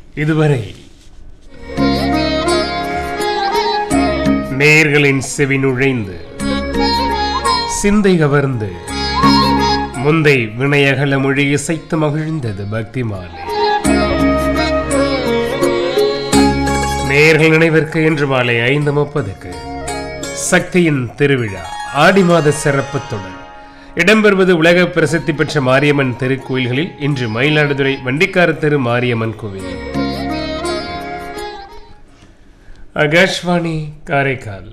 இதுவரை நேயர்களின் செவி நுழைந்து சிந்தை கவர்ந்து முந்தை வினையகல மொழி இசைத்து மகிழ்ந்தது பக்தி மாலை நேயர்கள் நினைவிற்கு இன்று மாலை ஐந்து முப்பதுக்கு சக்தியின் திருவிழா ஆடி மாத சிறப்பு தொடர் இடம்பெறுவது உலக பிரசித்தி பெற்ற மாரியம்மன் திருக்கோயில்களில் இன்று மயிலாடுதுறை வண்டிக்கார தெரு மாரியம்மன் கோவில் ஆகாஷ்வாணி காரைக்கால்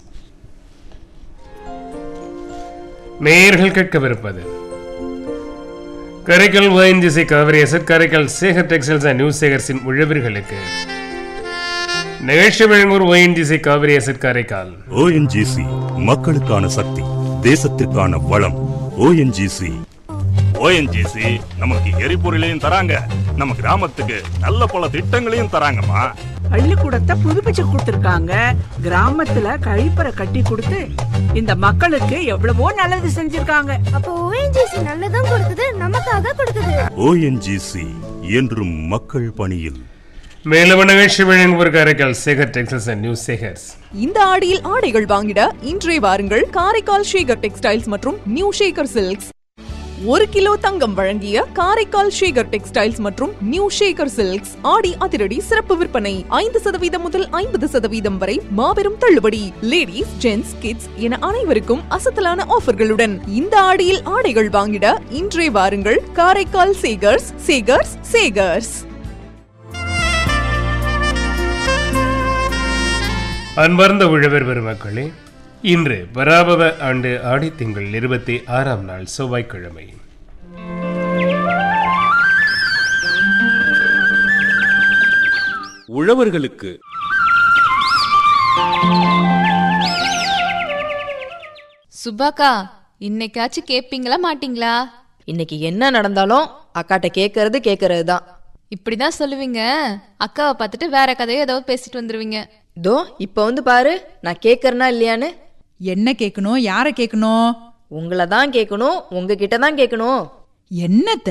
நேயர்கள் கேட்கவிருப்பது Karaikal ONGC Cauvery asset Karaikal Sekar textiles and news சேகர்ஸின் உழவர்களுக்கு நிகழ்ச்சி வழங்குவோர் ONGC Cauvery asset Karaikal ONGC மக்களுக்கான சக்தி தேசத்திற்கான வளம் ஓஎன்ஜிசி ஓஎன்ஜிசி நமக்கு எரிபொருளையும் தராங்க நம்ம கிராமத்துக்கு நல்ல பல திட்டங்களையும் தராங்கம்மா பள்ளிக்கூடத்தை புதுப்பிச்சு கொடுத்திருக்காங்க கிராமத்துல கழிப்பறை கட்டி கொடுத்து இந்த மக்களுக்கு எவ்வளவோ நல்லது செஞ்சிருக்காங்க அப்போ ஓஎன்ஜிசி நல்லதும் கொடுக்குது நமக்காக கொடுக்குது ஓஎன்ஜிசி என்றும் மக்கள் பணியில் மேலும் நிகழ்ச்சி வழங்குவோர் Karaikal Sekar textiles and news Sekars இந்த ஆடியில் ஆடைகள் வாங்கிட இன்றே வாருங்கள் காரைக்கால் ஷேகர் டெக்ஸ்டைல்ஸ் மற்றும் நியூ ஷேகர் சில்க்ஸ் ஒரு கிலோ தங்கம் வழங்கிய காரைக்கால் ஷேகர் டெக்ஸ்டைல்ஸ் மற்றும் நியூ ஷேகர் சில்க்ஸ் ஆடி அதிரடி சிறப்பு விற்பனை ஐந்து சதவீதம் முதல் ஐம்பது சதவீதம் வரை மாபெரும் தள்ளுபடி லேடிஸ் ஜென்ட்ஸ் கிட்ஸ் என அனைவருக்கும் அசத்தலான ஆஃபர்களுடன் இந்த ஆடியில் ஆடைகள் வாங்கிட இன்றே வாருங்கள் காரைக்கால் சேகர்ஸ் சேகர்ஸ் சேகர்ஸ் அன்பார்ந்த உழவர் பெருமக்களே இன்று பராபவ ஆண்டு ஆடி திங்கள் இருபத்தி ஆறாம் நாள் செவ்வாய்க்கிழமை உழவர்களுக்கு சுபாக்கா இன்னைக்காச்சும் கேப்பீங்களா மாட்டீங்களா இன்னைக்கு என்ன நடந்தாலும் அக்காட்ட கேக்குறது கேக்குறது தான் இப்படிதான் சொல்லுவீங்க அக்காவை பார்த்துட்டு வேற கதையோ ஏதாவது பேசிட்டு வந்துருவீங்க இதோ இப்ப வந்து பாரு நான் கேக்குறேனா இல்லையான்னு என்ன கேட்கணும் யாரை கேட்கணும் உங்களை தான் கேட்கணும் உங்ககிட்ட தான் கேட்கணும் என்னத்த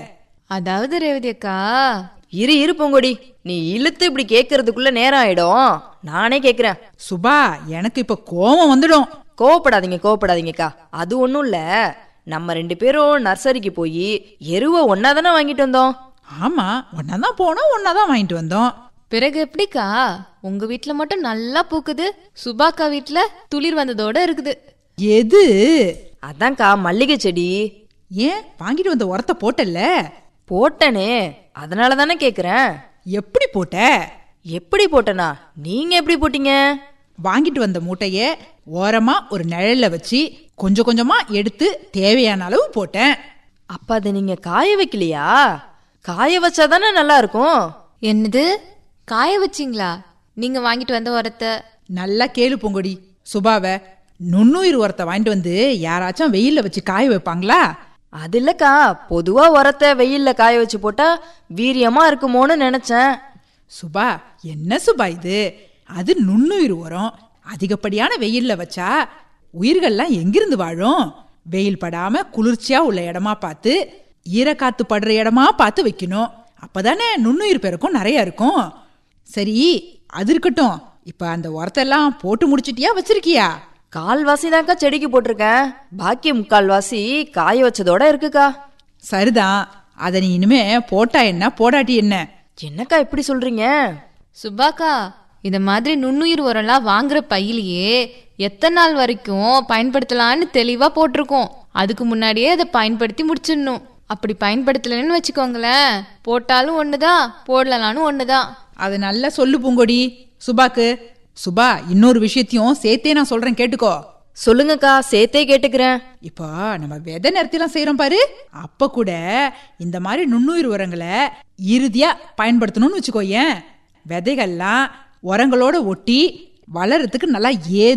அதாவது ரேவதி அக்கா இரு இரு பொங்கொடி நீ இழுத்து இப்படி கேக்குறதுக்குள்ள நேரம் ஆயிடும் நானே கேக்குறேன் சுபா எனக்கு இப்ப கோபம் வந்துடும் கோவப்படாதீங்க கோவப்படாதீங்கக்கா அது ஒண்ணும் இல்ல நம்ம ரெண்டு பேரும் நர்சரிக்கு போய் எருவை ஒன்னா தானே வாங்கிட்டு வந்தோம் ஆமா ஒன்னாதான் போனோம் ஒன்னாதான் வாங்கிட்டு வந்தோம் பிறகு எப்படிக்கா உங்க வீட்ல மட்டும் நல்லா பூக்குது சுபாக்கா வீட்ல துளிர் வந்ததோட இருக்குது எது அதான்க்கா மல்லிகை செடி ஏன் வாங்கிட்டு வந்த உரத்தை போட்டல்ல போட்டனே அதனால தானே கேக்குறேன் எப்படி போட்ட எப்படி போட்டனா நீங்க எப்படி போட்டீங்க வாங்கிட்டு வந்த மூட்டைய ஓரமா ஒரு நிழல்ல வச்சு கொஞ்சம் கொஞ்சமா எடுத்து தேவையான அளவு போட்டேன் அப்ப அதை நீங்க காய வைக்கலையா காய வச்சா தானே நல்லா இருக்கும் என்னது காய வச்சிங்களா நீங்க வாங்கிட்டு வந்த உரத்தை நல்லா கேளு பொங்கொடி சுபாவ நுண்ணுயிர் உரத்தை வாங்கிட்டு வந்து யாராச்சும் வெயில்ல வச்சு காய வைப்பாங்களா அது இல்லக்கா பொதுவா உரத்தை வெயில்ல காய வச்சு போட்டா வீரியமா இருக்குமோன்னு நினைச்சேன் சுபா என்ன சுபா இது அது நுண்ணுயிர் உரம் அதிகப்படியான வெயில்ல வச்சா உயிர்கள்லாம் எங்கிருந்து வாழும் வெயில் படாம குளிர்ச்சியா உள்ள இடமா பார்த்து ஈரக்காத்து படுற இடமா பார்த்து வைக்கணும் அப்பதானே நுண்ணுயிர் பெருக்கும் நிறைய இருக்கும் சரி அது இருக்கட்டும் இப்ப அந்த உரத்தெல்லாம் போட்டு முடிச்சிட்டியா வச்சிருக்கியா கால்வாசி தான்க்கா செடிக்கு போட்டிருக்கேன் பாக்கி முக்கால்வாசி காய வச்சதோட இருக்குக்கா சரிதான் அதை நீ இனிமே போட்டா என்ன போடாட்டி என்ன என்னக்கா இப்படி சொல்றீங்க சுபாக்கா இந்த மாதிரி நுண்ணுயிர் உரம்லாம் வாங்குற பையிலேயே எத்தனை நாள் வரைக்கும் பயன்படுத்தலாம்னு தெளிவா போட்டிருக்கோம் அதுக்கு முன்னாடியே அதை பயன்படுத்தி முடிச்சிடணும் அப்படி பயன்படுத்தலைன்னு வச்சுக்கோங்களேன் போட்டாலும் ஒண்ணுதான் போடலனாலும் ஒண்ணுதான் அது நல்லா சொல்லு பூங்கொடி சுபாக்கு சுபா இன்னொரு விஷயத்தையும் சேர்த்தே நான் சொல்றேன் கேட்டுக்கோ சொல்லுங்கக்கா சேர்த்தே கேட்டுக்கிறேன் இப்போ நம்ம விதை நிறுத்திலாம் செய்யறோம் பாரு அப்ப கூட இந்த மாதிரி நுண்ணுயிர் உரங்களை இறுதியா பயன்படுத்தணும்னு வச்சுக்கோ ஏன் விதைகள்லாம் உரங்களோட ஒட்டி வளர்றதுக்கு நல்லா ஏ